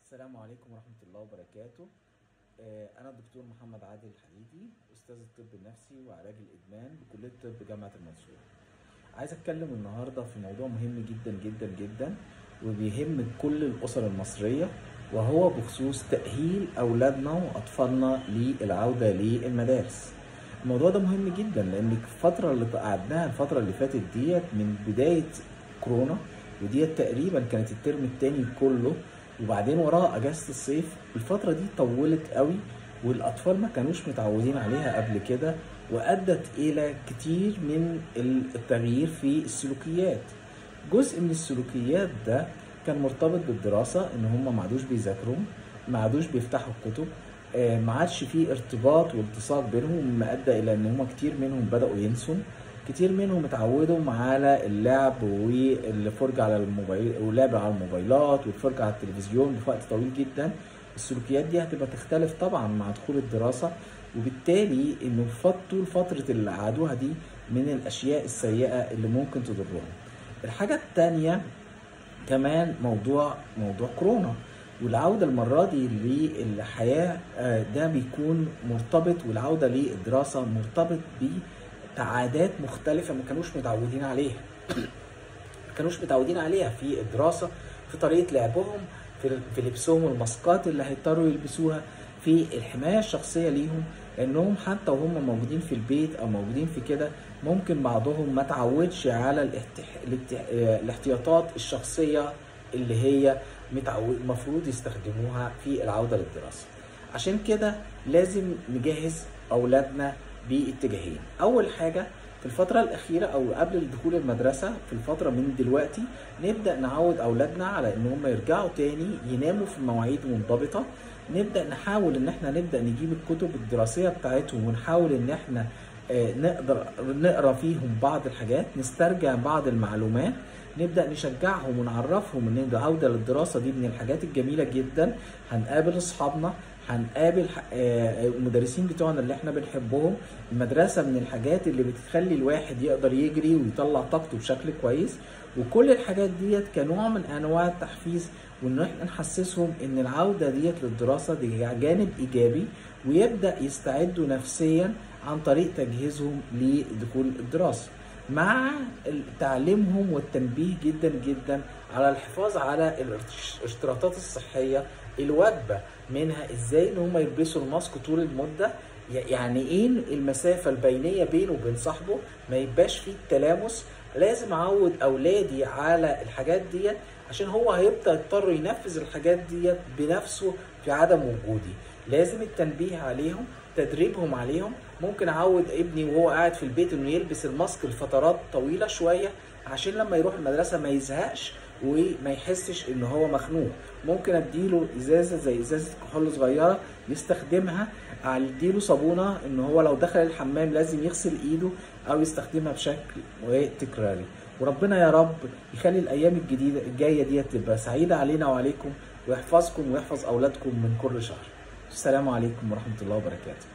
السلام عليكم ورحمة الله وبركاته آه، أنا الدكتور محمد عادل الحديدي أستاذ الطب النفسي وعلاج الإدمان بكلية الطب جامعة المنصورة عايز أتكلم النهاردة في موضوع مهم جدا جدا جدا وبيهم كل الأسر المصرية وهو بخصوص تأهيل أولادنا وأطفالنا للعودة للمدارس الموضوع ده مهم جدا لأن الفترة اللي قعدناها الفترة اللي فاتت ديت من بداية كورونا وديت تقريبا كانت الترم التاني كله وبعدين وراه اجازه الصيف الفتره دي طولت قوي والاطفال ما كانوش متعودين عليها قبل كده وادت الى كتير من التغيير في السلوكيات جزء من السلوكيات ده كان مرتبط بالدراسه ان هم ما عادوش بيذاكروا ما عادوش بيفتحوا الكتب آه، ما عادش في ارتباط والتصاق بينهم مما ادى الى ان هم كتير منهم بداوا ينسوا كتير منهم اتعودوا على اللعب والفرجة على الموبايل واللعب على الموبايلات والفرجة على التلفزيون في وقت طويل جدا السلوكيات دي هتبقى تختلف طبعا مع دخول الدراسة وبالتالي انه فط- طول فترة اللي قعدوها دي من الاشياء السيئة اللي ممكن تضرهم الحاجة التانية كمان موضوع موضوع كورونا والعودة المرة دي للحياة آه، ده بيكون مرتبط والعودة للدراسة مرتبط بتعادات مختلفة ما كانوش متعودين عليها ما كانوش متعودين عليها في الدراسة في طريقة لعبهم في في لبسهم الماسكات اللي هيضطروا يلبسوها في الحماية الشخصية ليهم لأنهم حتى وهم موجودين في البيت أو موجودين في كده ممكن بعضهم ما تعودش على الاحتح... الاحت- آه، الاحتياطات الشخصية اللي هي متعود المفروض يستخدموها في العودة للدراسة عشان كده لازم نجهز أولادنا باتجاهين أول حاجة في الفترة الأخيرة أو قبل دخول المدرسة في الفترة من دلوقتي نبدأ نعود أولادنا على إن هم يرجعوا تاني يناموا في مواعيد منضبطة نبدأ نحاول إن إحنا نبدأ نجيب الكتب الدراسية بتاعتهم ونحاول إن إحنا آه، نقدر نقرا فيهم بعض الحاجات نسترجع بعض المعلومات نبدا نشجعهم ونعرفهم ان العوده للدراسه دي من الحاجات الجميله جدا هنقابل اصحابنا هنقابل ح- آه، المدرسين بتوعنا اللي احنا بنحبهم المدرسه من الحاجات اللي بتخلي الواحد يقدر يجري ويطلع طاقته بشكل كويس وكل الحاجات ديت كنوع من انواع التحفيز وان احنا نحسسهم ان العوده ديت للدراسه دي جانب ايجابي ويبدا يستعدوا نفسيا عن طريق تجهيزهم لدخول الدراسه مع تعليمهم والتنبيه جدا جدا على الحفاظ على الاشتراطات الصحيه الواجبه منها ازاي ان هم يلبسوا الماسك طول المده يعني ايه المسافه البينيه بينه وبين صاحبه ما يبقاش فيه التلامس لازم اعود اولادي على الحاجات ديت عشان هو هيبدا يضطر ينفذ الحاجات ديت بنفسه في عدم وجودي لازم التنبيه عليهم تدريبهم عليهم ممكن اعود ابني وهو قاعد في البيت انه يلبس الماسك لفترات طويله شويه عشان لما يروح المدرسه ما يزهقش وما يحسش ان هو مخنوق ممكن اديله ازازه زي ازازه كحول صغيره يستخدمها اديله صابونه ان هو لو دخل الحمام لازم يغسل ايده او يستخدمها بشكل تكراري وربنا يا رب يخلي الايام الجديده الجايه دي تبقى سعيده علينا وعليكم ويحفظكم ويحفظ اولادكم من كل شر السلام عليكم ورحمه الله وبركاته